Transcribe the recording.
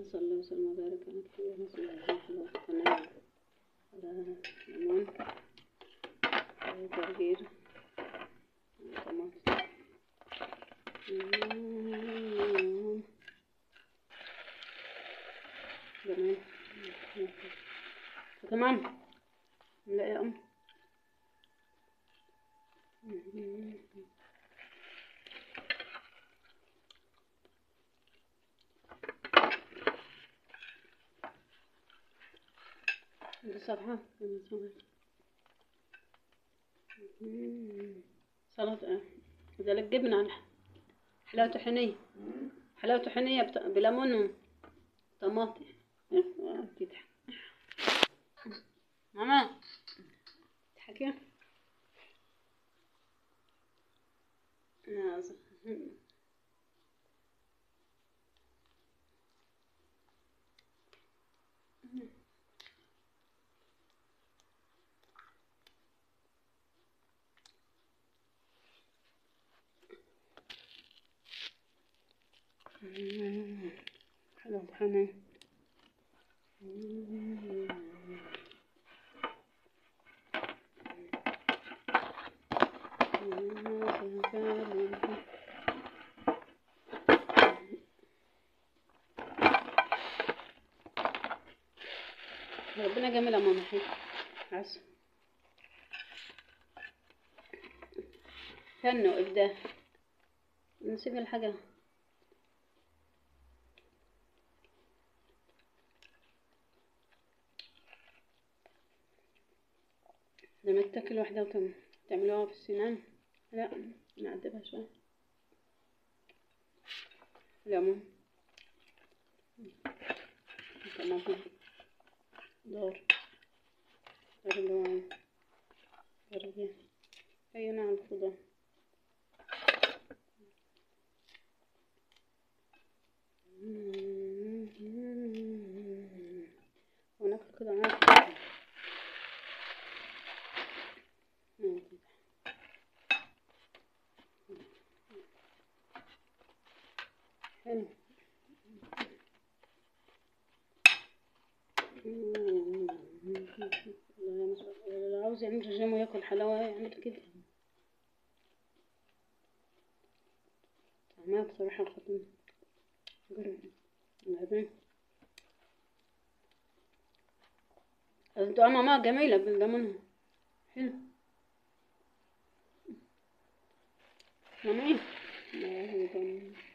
صلى وسلم وبارك على سيدنا رسول الله صلى الله عليه وسلم على ليمون جرجير طماطم مم. تمام تمام لا يا أم دي صفحة سلطة ذلك جبنة حلاوة طحينية حلاوة طحينية بت- بليمون وطماطم إيه، بتضحك ماما تضحكي يا زلمة. حلاوة طحينية ربنا جميل يا ماما حلو عسل فن وإبداع نسيب الحاجة لما تاكل واحدة وتم تعملوها في السنان لا نعدبها شوية ليمون طماطم دور أربعة أربعة أي نوع الخضار وناكل كده عادي حلو اللي عاوز يعمل رجيم وياكل حلاوة يعمل كده طعمها بصراحة خطير جرب بعدين طعمها جميلة بالليمون حلو مامي